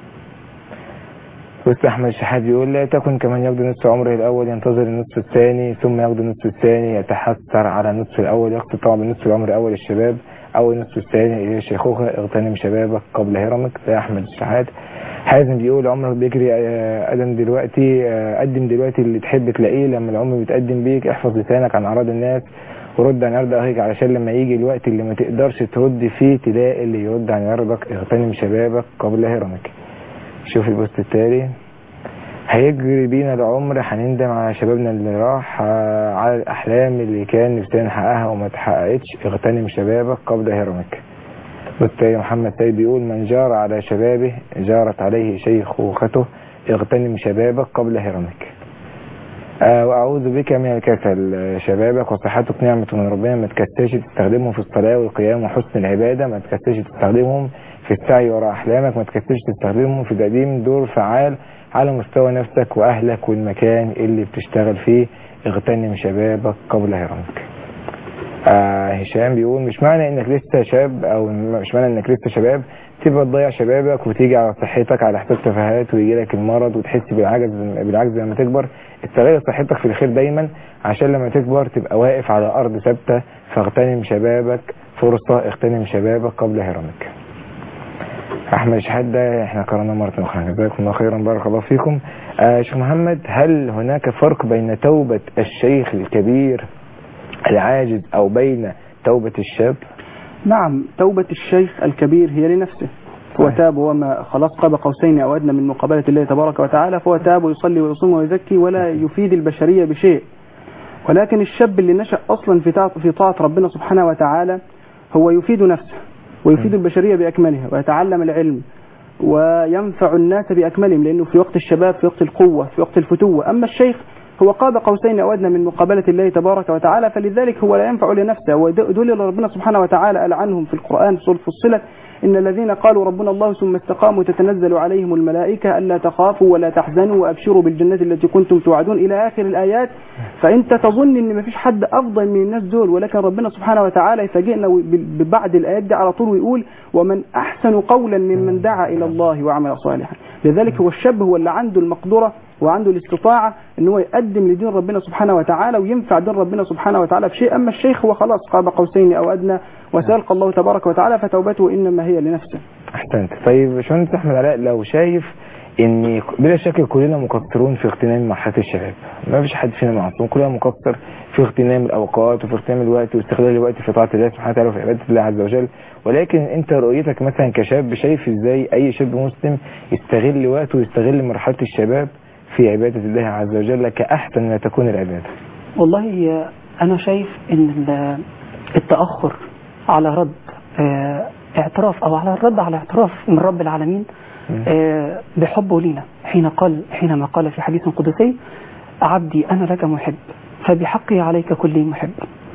بوست أحمد الشحات بيقول لا تكن كمن يقضي نصف عمره الأول ينتظر النصف الثاني ثم يقضي النصف الثاني يتحسر على النصف الأول يقصد طبعا بالنصف العمر الأول الشباب أو النصف الثاني إلى الشيخوخة اغتنم شبابك قبل هرمك ده أحمد الشحات حازم بيقول عمرك بيجري آه، قدم دلوقتي آه، قدم دلوقتي اللي تحب تلاقيه لما العمر بيتقدم بيك احفظ لسانك عن أعراض الناس ورد عن عرض أخيك علشان لما يجي الوقت اللي ما تقدرش ترد فيه تلاقي اللي يرد عن عرضك اغتنم شبابك قبل هرمك شوف البوست التالي هيجري بينا العمر هنندم على شبابنا اللي راح آه، على الأحلام اللي كان نفسنا نحققها وما اتحققتش اغتنم شبابك قبل هرمك بالتالي محمد سيد بيقول من جار على شبابه جارت عليه شيخوخته اغتنم شبابك قبل هرمك آه وأعوذ بك من الكسل آه، شبابك وصحتك نعمة من ربنا ما تكسرش تستخدمهم في الصلاة والقيام وحسن العبادة ما تكسرش تستخدمهم في السعي وراء أحلامك ما تكسرش تستخدمهم في تقديم دور فعال على مستوى نفسك وأهلك والمكان اللي بتشتغل فيه اغتنم شبابك قبل هرمك آه هشام بيقول مش معنى انك لسه شاب او مش معنى انك لسه شباب تبقى تضيع شبابك وتيجي على صحتك على حساب تفاهات ويجي لك المرض وتحس بالعجز بالعجز لما تكبر استغل صحتك في الخير دايما عشان لما تكبر تبقى واقف على ارض ثابته فاغتنم شبابك فرصه اغتنم شبابك قبل هرمك احمد شحات ده احنا قرانا مره اخرى جزاكم الله خيرا بارك الله فيكم آه شيخ محمد هل هناك فرق بين توبه الشيخ الكبير العاجز او بين توبه الشاب نعم توبة الشيخ الكبير هي لنفسه هو صحيح. تاب وما خلاص قاب قوسين أو أدنى من مقابلة الله تبارك وتعالى فهو تاب ويصلي ويصوم ويزكي ولا يفيد البشرية بشيء ولكن الشاب اللي نشأ أصلا في طاعة, في طاعة ربنا سبحانه وتعالى هو يفيد نفسه ويفيد البشرية بأكملها ويتعلم العلم وينفع الناس بأكملهم لأنه في وقت الشباب في وقت القوة في وقت الفتوة أما الشيخ هو قاب قوسين أو أدنى من مقابلة الله تبارك وتعالى فلذلك هو لا ينفع لنفسه ودول اللي ربنا سبحانه وتعالى قال عنهم في القرآن في سورة فصلت إن الذين قالوا ربنا الله ثم استقاموا تتنزل عليهم الملائكة ألا تخافوا ولا تحزنوا وأبشروا بالجنة التي كنتم توعدون إلى آخر الآيات فأنت تظن إن مفيش حد أفضل من الناس دول ولكن ربنا سبحانه وتعالى يفاجئنا ببعد الآيات دي على طول ويقول ومن أحسن قولا ممن دعا إلى الله وعمل صالحا لذلك هو الشاب هو اللي عنده المقدرة وعنده الاستطاعة ان هو يقدم لدين ربنا سبحانه وتعالى وينفع دين ربنا سبحانه وتعالى بشيء اما الشيخ هو خلاص قاب قوسين او ادنى وسيلقى الله تبارك وتعالى فتوبته انما هي لنفسه احسنت طيب باشمهندس احمد علاء لو شايف ان بلا شك كلنا مقصرون في اغتنام مرحله الشباب ما فيش حد فينا معصوم كلنا مقصر في اغتنام الاوقات وفي اغتنام الوقت واستغلال الوقت في طاعه الله سبحانه وتعالى وفي عباده الله عز وجل ولكن انت رؤيتك مثلا كشاب شايف ازاي اي شاب مسلم يستغل وقته ويستغل مرحله الشباب في عباده الله عز وجل كاحسن ما تكون العباده والله أنا شايف إن ال- التأخر على رد آه، اعتراف أو على الرد على اعتراف من رب العالمين آه، بحبه لينا حين قال حينما قال في حديث قدسي عبدي أنا لك محب فبحقي عليك كلي محب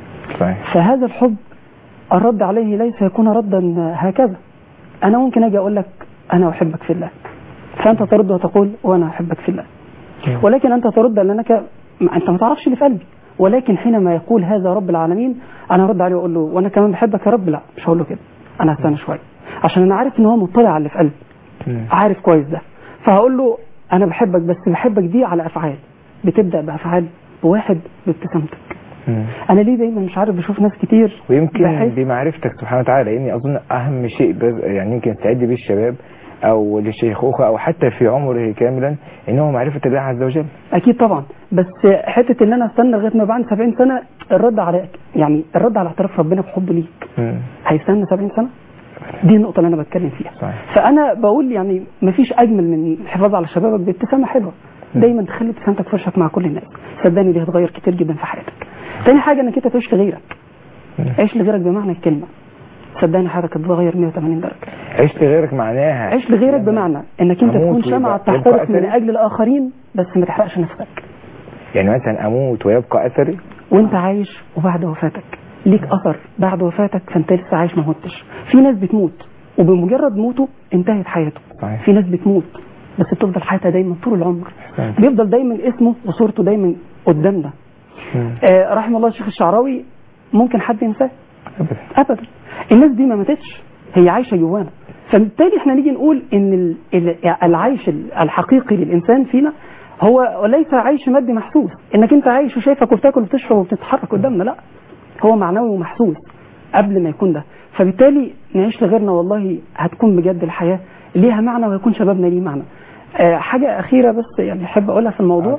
صحيح فهذا الحب الرد عليه ليس يكون ردا هكذا أنا ممكن أجي أقول لك أنا أحبك في الله فأنت ترد وتقول وأنا أحبك في الله ولكن أنت ترد لأنك ما- أنت ما تعرفش اللي في قلبي ولكن حينما يقول هذا رب العالمين أنا أرد عليه وأقول له وأنا كمان بحبك يا رب لا مش هقول له كده أنا هستنى شوية عشان أنا عارف إن هو مطلع على اللي في قلبي مم. عارف كويس ده فهقول له أنا بحبك بس بحبك دي على أفعال بتبدأ بأفعال واحد بابتسامتك مم. أنا ليه دايما مش عارف بشوف ناس كتير ويمكن بحس بمعرفتك سبحانه وتعالى لاني اظن اهم شيء بز- يعني يمكن يستعد به الشباب او للشيخوخه او حتى في عمره كاملا انه معرفه الله عز وجل اكيد طبعا بس حته ان انا استنى لغايه ما بعد 70 سنه الرد على يعني الرد على اعتراف ربنا بحبه ليك مم. هيستنى 70 سنه دي النقطه اللي انا بتكلم فيها صحيح فانا بقول يعني مفيش اجمل من الحفاظ على شبابك بابتسامه حلوه دايما تخلي ابتسامتك في وشك مع كل الناس صدقني دي هتغير كتير جدا في حياتك تاني حاجه انك انت تعيش لغيرك مم. عيش لغيرك بمعنى الكلمه صدقني حياتك هتتغير 180 درجه عشت غيرك معناها عيش لغيرك بمعنى انك انت أموت تكون شمعة ويبقى- يبقى تحترق من أثري. اجل الاخرين بس ما تحرقش نفسك يعني مثلا اموت ويبقى اثري وانت عايش وبعد وفاتك ليك اثر بعد وفاتك فانت لسه عايش ما متش في ناس بتموت وبمجرد موته انتهت حياته صحيح. في ناس بتموت بس بتفضل حياتها دايما طول العمر أحسنت. بيفضل دايما اسمه وصورته دايما قدامنا مم. آه رحم الله الشيخ الشعراوي ممكن حد ينساه أبدا ابدا الناس دي ما ماتتش هي عايشه جوانا فبالتالي احنا نيجي نقول ان ال- ال- العيش ال- الحقيقي للانسان فينا هو ليس عيش مادي محسوس انك انت عايش وشايفك وبتاكل وبتشرب وبتتحرك قدامنا لا هو معنوي ومحسوس قبل ما يكون ده فبالتالي نعيش لغيرنا والله هتكون بجد الحياه ليها معنى ويكون شبابنا ليه معنى آه حاجه اخيره بس يعني احب اقولها في الموضوع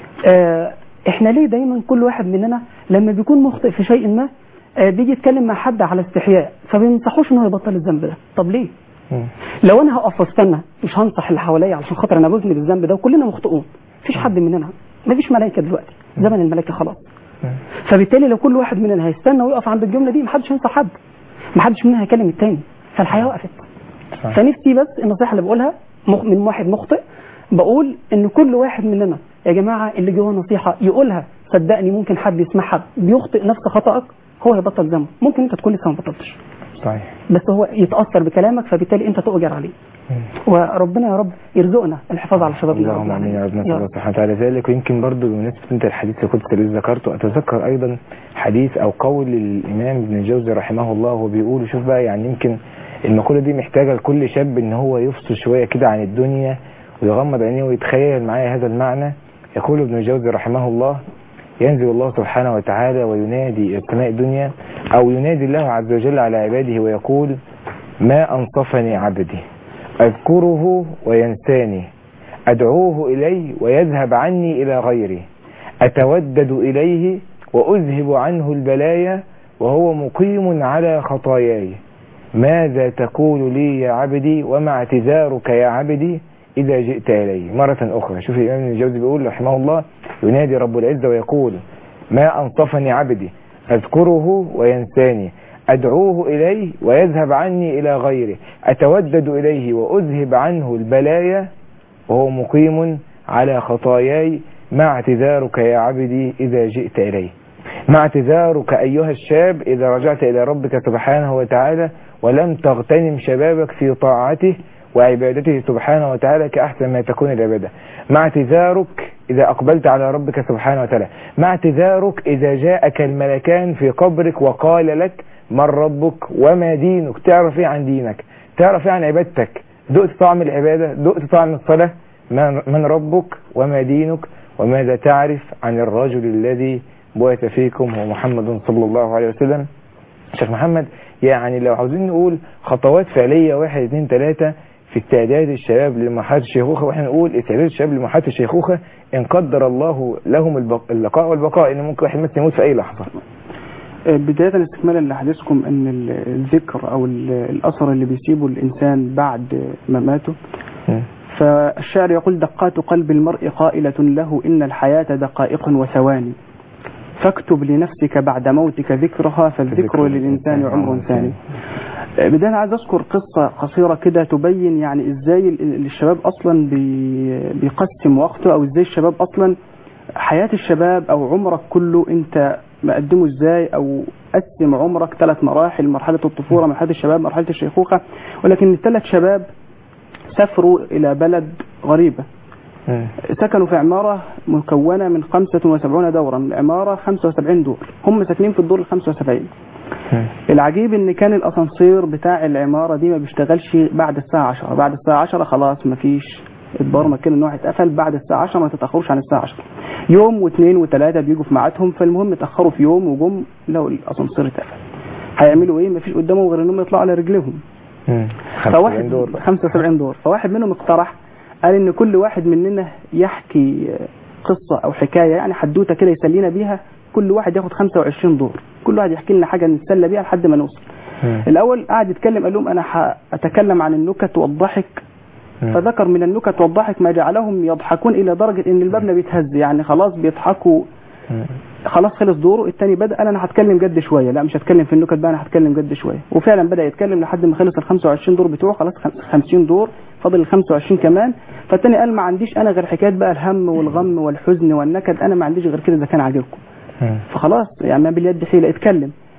آه احنا ليه دايما كل واحد مننا لما بيكون مخطئ في شيء ما آه بيجي يتكلم مع حد على استحياء فبينصحوش ان هو يبطل الذنب ده طب ليه مم. لو انا هقف واستنى مش هنصح اللي حواليا علشان خاطر انا بذنب الذنب ده وكلنا مخطئون مفيش حد مننا مفيش ملائكه دلوقتي زمن الملائكه خلاص مم. فبالتالي لو كل واحد مننا هيستنى ويقف عند الجمله دي محدش هينصح حد محدش مننا هيكلم التاني فالحياه وقفت صح. فنفسي بس النصيحه اللي بقولها مخ- من واحد مخطئ بقول ان كل واحد مننا يا جماعه اللي جوه نصيحه يقولها صدقني ممكن حد يسمعها بيخطئ نفس خطأك هو هيبطل ذنبه ممكن انت تكون لسه ما بطلتش صحيح بس هو يتاثر بكلامك فبالتالي انت تؤجر عليه مم. وربنا يا رب يرزقنا الحفاظ على شبابنا يا رب اللهم امين يا رب نسال يا الله رب. سبحانه وتعالى ذلك ويمكن برضو بمناسبه انت الحديث القدسي اللي ذكرته اتذكر ايضا حديث او قول للامام ابن الجوزي رحمه الله وهو بيقول شوف بقى يعني يمكن المقوله دي محتاجه لكل شاب ان هو يفصل شويه كده عن الدنيا ويغمض عينيه ويتخيل معايا هذا المعنى يقول ابن الجوزي رحمه الله ينزل الله سبحانه وتعالى وينادي إلى السماء الدنيا او ينادي الله عز وجل على عباده ويقول ما انصفني عبدي اذكره وينساني أدعوه إليه ويذهب عني إلى غيري أتودد إليه وأذهب عنه البلايا وهو مقيم على خطاياي ماذا تقول لي يا عبدي وما اعتذارك يا عبدي إذا جئت إلي مرة أخرى شوف الإمام ابن الجوزي بيقول رحمه الله ينادي رب العزة ويقول ما أنصفني عبدي أذكره وينساني أدعوه إليه ويذهب عني إلى غيره أتودد إليه وأذهب عنه البلايا وهو مقيم على خطاياي مع اعتذارك يا عبدي إذا جئت إليه مع اعتذارك أيها الشاب إذا رجعت إلى ربك سبحانه وتعالى ولم تغتنم شبابك في طاعته وعبادته سبحانه وتعالى كأحسن ما تكون العبادة مع اعتذارك إذا أقبلت على ربك سبحانه وتعالى مع اعتذارك إذا جاءك الملكان في قبرك وقال لك من ربك وما دينك تعرف ايه عن دينك تعرف ايه عن عبادتك دقت طعم العبادة دقت طعم الصلاة من من ربك وما دينك وماذا تعرف عن الرجل الذي بعث فيكم هو محمد صلى الله عليه وسلم شيخ محمد يعني لو عاوزين نقول خطوات فعلية واحد اثنين ثلاثة في استعداد الشباب لمرحلة الشيخوخة واحنا نقول استعداد الشباب لمرحلة الشيخوخة ان قدر الله لهم البق- اللقاء والبقاء ان ممكن واحد مثلا يموت في اي لحظة بداية استكمالا لحديثكم ان ال- الذكر او ال- الاثر اللي بيسيبه الانسان بعد مماته مم. فالشاعر يقول دقات قلب المرء قائلة له إن الحياة دقائق وثواني فاكتب لنفسك بعد موتك ذكرها فالذكر للإنسان عمر ثاني بداية أنا عايز أذكر قصة قصيرة كده تبين يعني إزاي ال- الشباب أصلا بي- بيقسم وقته أو إزاي الشباب أصلا حياة الشباب أو عمرك كله أنت مقدمه إزاي أو قسم عمرك ثلاث مراحل مرحلة الطفولة مرحلة الشباب مرحلة الشيخوخة ولكن الثلاث شباب سافروا إلى بلد غريبة مم. سكنوا في عمارة مكونة من 75 دورا العمارة 75 دور هم ساكنين في الدور ال 75 مم. العجيب ان كان الاسانسير بتاع العمارة دي ما بيشتغلش بعد الساعة 10 بعد الساعة 10 خلاص ما فيش اتبرمج كده ان هو هيتقفل بعد الساعة 10 ما تتأخروش عن الساعة 10 يوم واثنين وثلاثة بيجوا في ميعادهم فالمهم اتأخروا في يوم وجم لقوا الاسانسير اتقفل هيعملوا ايه ما فيش قدامهم غير انهم يطلعوا على رجليهم مم. فواحد 75 دور بقى. 75 دور فواحد منهم اقترح قال ان كل واحد مننا يحكي قصة او حكاية يعني حدوتة كده يسلينا بيها كل واحد ياخد 25 دور كل واحد يحكي لنا حاجة نتسلى بيها لحد ما نوصل مم. الاول قعد يتكلم قال لهم انا هتكلم عن النكت والضحك مم. فذكر من النكت والضحك ما جعلهم يضحكون الى درجة ان المبنى بيتهز يعني خلاص بيضحكوا مم. خلاص خلص دوره التاني بدأ قال انا هتكلم جد شوية لا مش هتكلم في النكت بقى انا هتكلم جد شوية وفعلا بدأ يتكلم لحد ما خلص ال 25 دور بتوعه خلاص خم- 50 دور فاضل ال 25 كمان فالتاني قال ما عنديش انا غير حكاية بقى الهم والغم والحزن والنكد انا ما عنديش غير كده اذا كان عاجبكم مم. فخلاص يعني ما باليد حيلة اتكلم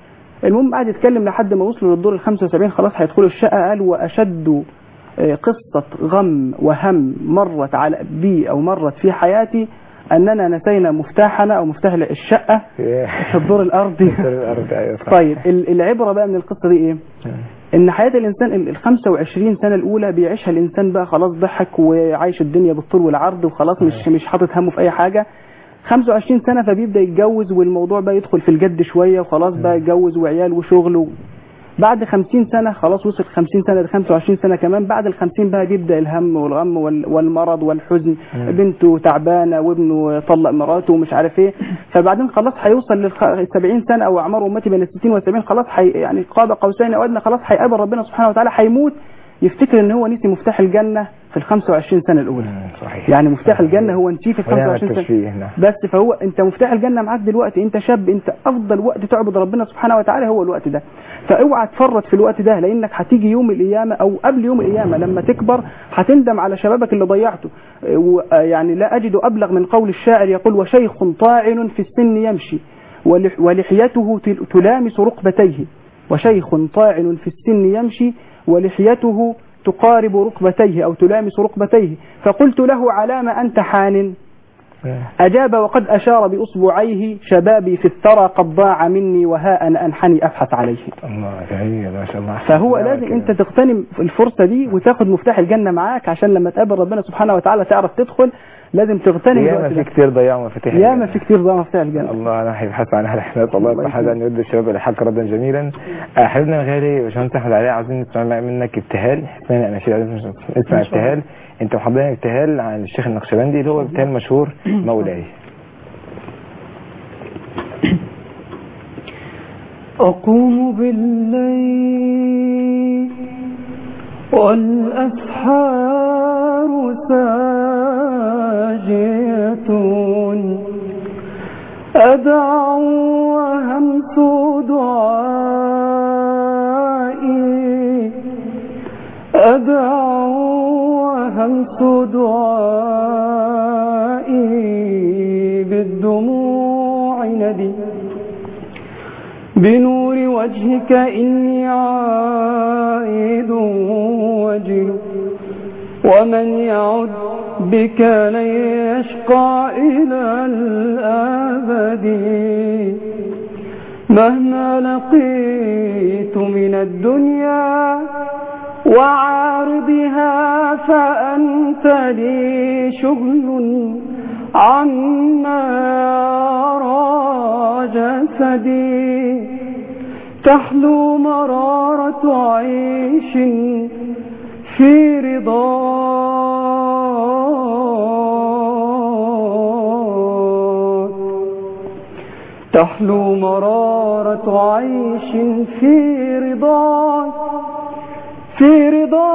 المهم قعد يتكلم لحد ما وصلوا للدور ال 75 خلاص هيدخلوا الشقه قال واشد آه، قصه غم وهم مرت على بي او مرت في حياتي اننا نسينا مفتاحنا او مفتاح الشقه في الدور الارضي في الأرض، أيوة صح. طيب ال- العبره بقى من القصه دي ايه؟ ان حياه الانسان ال ال 25 سنه الاولى بيعيشها الانسان بقى خلاص ضحك وعايش الدنيا بالطول والعرض وخلاص مش مش حاطط همه في اي حاجه 25 سنه فبيبدا يتجوز والموضوع بقى يدخل في الجد شويه وخلاص بقى يتجوز وعيال وشغل و... بعد 50 سنه خلاص وصل 50 سنه ل 25 سنه كمان بعد ال 50 بقى بيبدا الهم والغم وال- والمرض والحزن بنته تعبانه وابنه طلق مراته ومش عارف ايه فبعدين خلاص هيوصل لل 70 سنه او اعمار امتي بين ال 60 وال 70 خلاص حي يعني قاب قوسين او ادنى خلاص هيقابل ربنا سبحانه وتعالى هيموت يفتكر ان هو نسي مفتاح الجنه في ال 25 سنه الاولى مم، صحيح يعني مفتاح الجنه هو نسيه في ال ونعم 25 سنه التشفيه نعم بس فهو انت مفتاح الجنه معاك دلوقتي انت شاب انت افضل وقت تعبد ربنا سبحانه وتعالى هو الوقت ده فاوعى تفرط في الوقت ده لانك هتيجي يوم القيامه او قبل يوم القيامه لما تكبر هتندم على شبابك اللي ضيعته اه، و- اه، يعني لا اجد ابلغ من قول الشاعر يقول وشيخ طاعن في السن يمشي ولح- ولحيته تل- تلامس ركبتيه وشيخ طاعن في السن يمشي ولحيته تقارب ركبتيه او تلامس ركبتيه فقلت له على ما انت حان أجاب وقد أشار بإصبعيه شبابي في الثرى قد ضاع مني وها أنا أنحني أبحث عليه الله جميل ما شاء الله فهو نعم لازم كده. أنت تغتنم الفرصة دي وتاخد مفتاح الجنة معاك عشان لما تقابل ربنا سبحانه وتعالى تعرف تدخل لازم تغتنم ياما الوقت في ده كتير ضيعوا مفاتيح ياما الجنة. في كتير ضاع مفتاح الجنة الله انا هيبحث عنها الحسنات الله الله يفتح هذا ان يرد الشباب الحق ردا جميلا آه، حبيبنا الغالي يا باشمهندس احمد علي عاوزين نسمع منك ابتهال اسمعني انا شيء عايزين نسمع ما شاء الله. ابتهال انت محضرين ابتهال عن الشيخ النقشبندي اللي هو ابتهال مشهور مولاي أقوم بالليل والأسحار ساجية أدعو وهمس دعائي أدعو وهمس دعائي بالدموع ندي بنور وجهك إني عائد وجل ومن يعد بك لن يشقى إلى الأبد مهما لقيت من الدنيا وعارضها فأنت لي شغل عما يرى جسدي تحلو مرارة عيش في رضاك تحلو مرارة عيش في رضاك في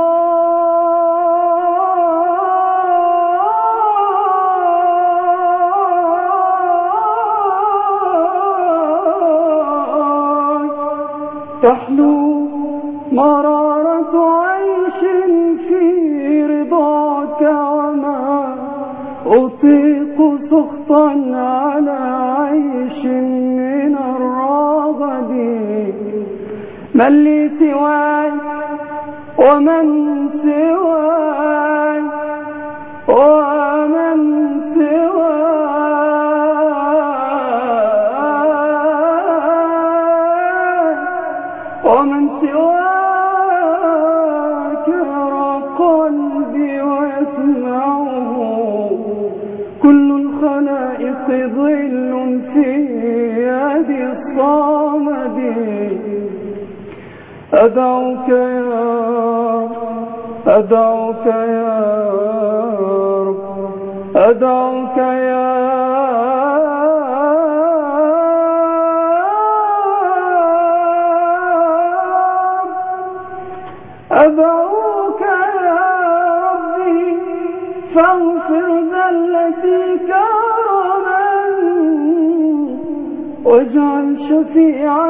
رضاك تحلو مرارة عيش في رضاك وما أطيق سخطا على عيش من الرغد من لي سواي ومن سواي ومن سواي ومن سواك يرى قلبي ويسمعه كل الخلائق ظل في يد الصامد أدعوك يا رب أدعوك يا رب أدعوك يا رب أدعوك يا ربي فاغفر ذلتي كرما واجعل شفيع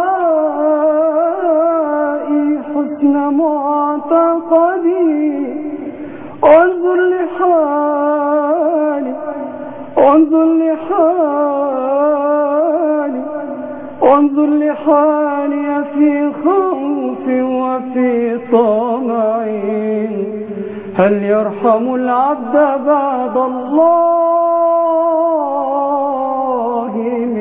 دعائي حسن معتقدي وانظر لحالي وانظر لحالي وانظر حمد اللحان في خوف وفي طمع هل يرحم العبد بعد الله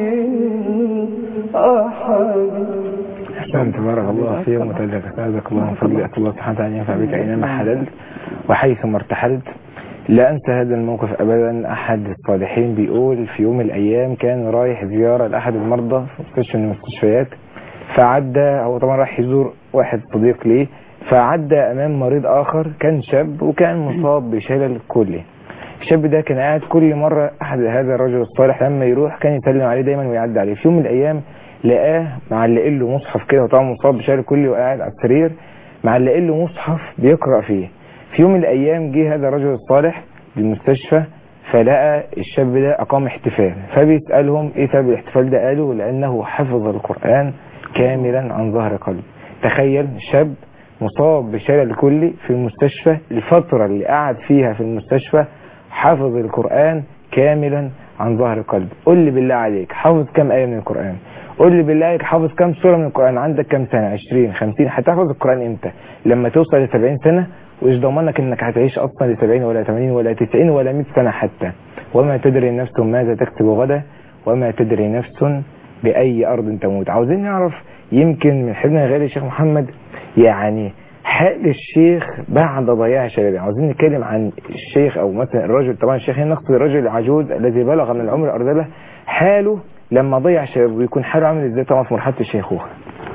من أحد أحسنت بارك الله فيهم وتجزاك جزاك الله من فضل أسأل الله سبحانه وتعالى أن ينفع بك أينما حللت وحيثما ارتحلت لا أنسى هذا الموقف أبدا أحد الصالحين بيقول في يوم من الأيام كان رايح زيارة لأحد المرضى في مستشفى من المستشفيات فعدى هو طبعا راح يزور واحد صديق ليه فعدى أمام مريض آخر كان شاب وكان مصاب بشلل كلي الشاب ده كان قاعد كل مرة أحد هذا الرجل الصالح لما يروح كان يسلم عليه دايما ويعدي عليه في يوم من الأيام لقاه معلقين له مصحف كده وطبعا مصاب بشلل كلي وقاعد على السرير معلقين له مصحف بيقرأ فيه في يوم من الأيام جه هذا الرجل الصالح للمستشفى فلقى الشاب ده أقام احتفال فبيسألهم إيه سبب الاحتفال ده قالوا لأنه حفظ القرآن كاملا عن ظهر قلب تخيل شاب مصاب بشلل كلي في المستشفى الفترة اللي قعد فيها في المستشفى حفظ القرآن كاملا عن ظهر قلب قل لي بالله عليك حافظ كم آية من القرآن قل لي بالله عليك حافظ كم سورة من القرآن عندك كم سنة 20 50 هتحفظ القرآن امتى لما توصل ل 70 سنة وايش ضمنك انك هتعيش اصلا ل 70 ولا 80 ولا 90 ولا 100 سنة حتى وما تدري نفس ماذا تكتب غدا وما تدري نفس بأي أرض تموت عاوزين نعرف يمكن من حبنا غالي الشيخ محمد يعني حال الشيخ بعد ضياع شبابه عاوزين نتكلم عن الشيخ او مثلا الرجل طبعا الشيخ هنا نقصد الرجل العجوز الذي بلغ من العمر الأرذلة حاله لما ضيع شبابه بيكون حاله عامل ازاي طبعا في مرحلة الشيخوخة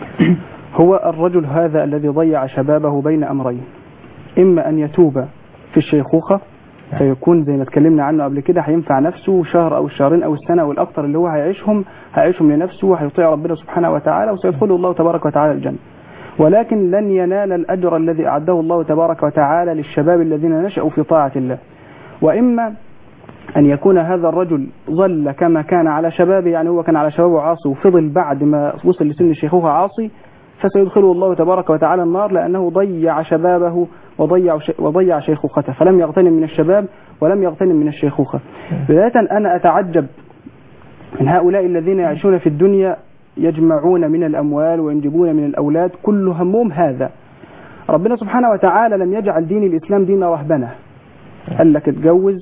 هو الرجل هذا الذي ضيع شبابه بين أمرين إما أن يتوب في الشيخوخة فيكون زي ما اتكلمنا عنه قبل كده هينفع نفسه شهر أو الشهرين أو السنة أو الأكثر اللي هو هيعيشهم هيعيشهم لنفسه وهيطيع ربنا سبحانه وتعالى وسيدخله الله تبارك وتعالى الجنة ولكن لن ينال الأجر الذي أعده الله تبارك وتعالى للشباب الذين نشأوا في طاعة الله وإما أن يكون هذا الرجل ظل كما كان على شبابه يعني هو كان على شبابه عاصي وفضل بعد ما وصل لسن الشيخوخة عاصي فسيدخله الله تبارك وتعالى النار لأنه ضيع شبابه وضيع وضيع شيخوخته فلم يغتنم من الشباب ولم يغتنم من الشيخوخة بداية أنا أتعجب من هؤلاء الذين يعيشون في الدنيا يجمعون من الأموال وينجبون من الأولاد كل همهم هذا ربنا سبحانه وتعالى لم يجعل دين الإسلام دين رهبنة قال لك اتجوز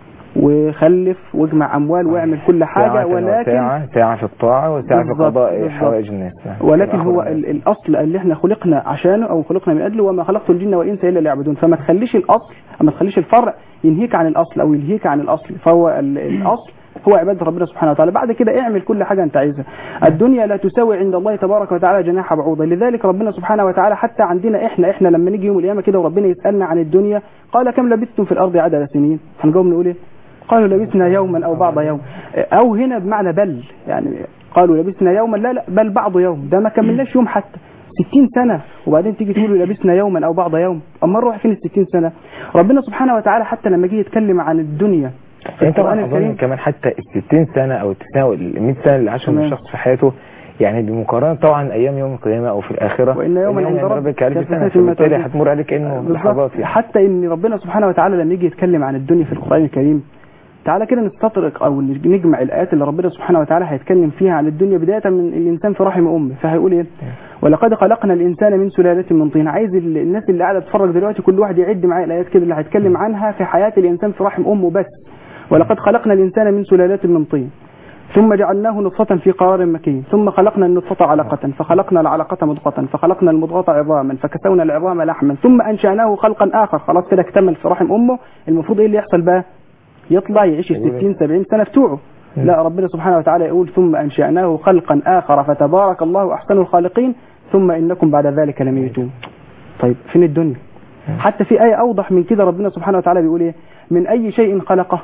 وخلف واجمع أموال واعمل كل حاجة ساعة ولكن وساعة ساعة في الطاعة وساعة في بالضبط، قضاء بالضبط. حوائج الناس ولكن هو ال- الاصل اللي احنا خلقنا عشانه او خلقنا من اجله وما خلقت الجن والانس الا ليعبدون فما تخليش الاصل ما تخليش الفرع ينهيك عن الاصل او يلهيك عن الاصل فهو ال- الاصل هو عباده ربنا سبحانه وتعالى بعد كده اعمل كل حاجه انت عايزها الدنيا لا تساوي عند الله تبارك وتعالى جناح بعوضه لذلك ربنا سبحانه وتعالى حتى عندنا احنا احنا لما نيجي يوم القيامه كده وربنا يسالنا عن الدنيا قال كم لبثتم في الارض عدد سنين هنجاوب نقول ايه قالوا لبثنا يوما او بعض يوم او هنا بمعنى بل يعني قالوا لبثنا يوما لا لا بل بعض يوم ده ما كملناش يوم حتى 60 سنة وبعدين تيجي تقولوا لبثنا يوما أو بعض يوم أما نروح فين ال 60 سنة ربنا سبحانه وتعالى حتى لما جه يتكلم عن الدنيا في انت القرآن طبعا اظن الكريم كمان حتى ال 60 سنة او ال 90 او ال 100 سنة اللي عاشهم تمام. الشخص في حياته يعني بمقارنة طبعا ايام يوم القيامة او في الاخرة وإن يوما إن عند عند ربك ربك الف كألف سنة سنة مما فبالتالي تعدون. هتمر عليك انه بالظبط. لحظات يعني حتى ان ربنا سبحانه وتعالى لما يجي يتكلم عن الدنيا في القرآن الكريم تعالى كده نستطرق او نجمع الايات اللي ربنا سبحانه وتعالى هيتكلم فيها عن الدنيا بدايه من الانسان في رحم امه فهيقول ايه ولقد خلقنا الانسان من سلاله من طين عايز ال- الناس اللي قاعده تتفرج دلوقتي كل واحد يعد معايا الايات كده اللي هيتكلم عنها في حياه الانسان في رحم امه بس ولقد خلقنا الانسان من سلاله من طين ثم جعلناه نطفة في قرار مكين ثم خلقنا النطفة علقة فخلقنا العلقة مضغة فخلقنا المضغة عظاما فكسونا العظام لحما ثم أنشأناه خلقا آخر خلاص كده اكتمل في رحم أمه المفروض إيه اللي يحصل بقى يطلع يعيش ال 60 70 سنة بتوعه لا ربنا سبحانه وتعالى يقول ثم أنشأناه خلقا آخر فتبارك الله أحسن الخالقين ثم إنكم بعد ذلك لميتون طيب فين الدنيا حتى في آية أوضح من كده ربنا سبحانه وتعالى بيقول إيه من أي شيء خلقه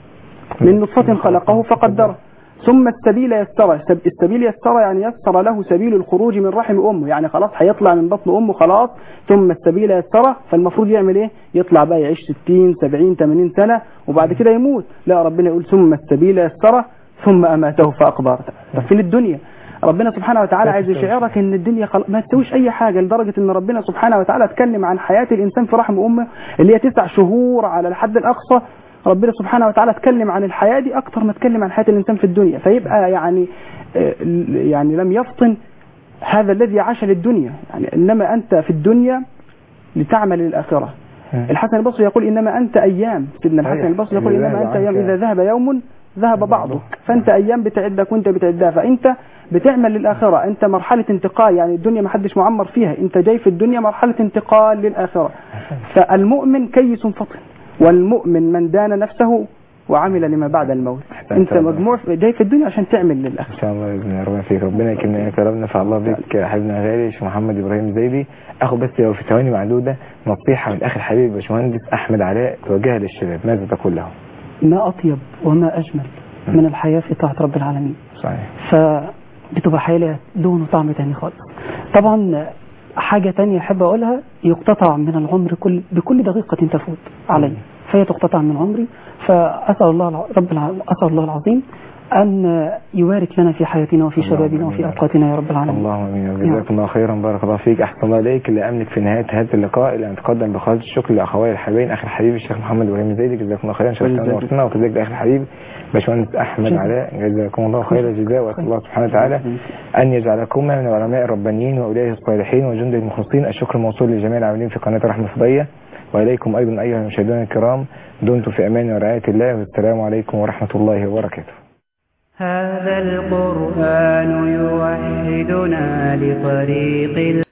من نطفة خلقه فقدره ثم السبيل يسره السب- السبيل يسره يعني يسر له سبيل الخروج من رحم أمه يعني خلاص هيطلع من بطن أمه خلاص ثم السبيل يسره فالمفروض يعمل إيه يطلع بقى يعيش 60 70 80 سنة وبعد كده يموت لا ربنا يقول ثم السبيل يسره ثم أماته فأقبره طب فين الدنيا ربنا سبحانه وتعالى عايز يشعرك ان الدنيا خل... ما تسويش اي حاجه لدرجه ان ربنا سبحانه وتعالى اتكلم عن حياه الانسان في رحم امه اللي هي تسع شهور على الحد الاقصى ربنا سبحانه وتعالى اتكلم عن الحياة دي أكتر ما اتكلم عن حياة الإنسان في الدنيا فيبقى يعني آه، يعني لم يفطن هذا الذي عاش للدنيا يعني إنما أنت في الدنيا لتعمل للآخرة مم. الحسن البصري يقول إنما أنت أيام سيدنا صحيح. الحسن البصري يقول إذا إنما ذهب أنت أيام عنك- إذا ذهب يوم ذهب بعضك فأنت أيام بتعدك وأنت بتعدها فأنت بتعمل للآخرة أنت مرحلة انتقال يعني الدنيا ما حدش معمر فيها أنت جاي في الدنيا مرحلة انتقال للآخرة فالمؤمن كيس فطن والمؤمن من دان نفسه وعمل لما بعد الموت أحسنت أنت والله. مجموع جاي في الدنيا عشان تعمل للآخرة ان شاء الله باذن الله ربنا فيك ربنا يكرمنا يا رب نفع الله بك يا حبيبنا الغالي شيخ محمد ابراهيم زيدي اخد بس لو في ثواني معدوده نصيحه من الاخ الحبيب باشمهندس احمد علاء توجهها للشباب ماذا تقول له؟ ما أطيب وما أجمل من الحياة في طاعة رب العالمين صحيح فبتبقى حياة لها لون وطعم تاني خالص طبعا حاجة تانية أحب أقولها يقتطع من العمر كل بكل دقيقة تفوت علي فهي تقتطع من عمري فأسأل الله الع- رب الع... أسأل الله العظيم أن يبارك لنا في حياتنا وفي اللهم شبابنا وفي آمين. أوقاتنا يا رب العالمين اللهم امين جزاكم الله خيرا بارك الله فيك احسن الله اليك لا املك في نهايه هذا اللقاء الا ان اتقدم بخالص الشكر لاخوي الحبيبين اخي الحبيب الشيخ محمد ابراهيم زيدي جزاكم الله خيرا شرفتنا جزاك ونورتنا وكذلك الاخ الحبيب باشمهندس احمد جزاك. علاء جزاكم الله خير الجزاء واسال الله سبحانه وتعالى أن يجعلكما من العلماء الربانيين وأولياء الصالحين وجند المخلصين الشكر موصول لجميع العاملين في قناة رحمة فضية وإليكم أيضا أيها المشاهدون الكرام دمتم في أمان ورعاية الله والسلام عليكم ورحمة الله وبركاته هذا القرآن يوحدنا لطريق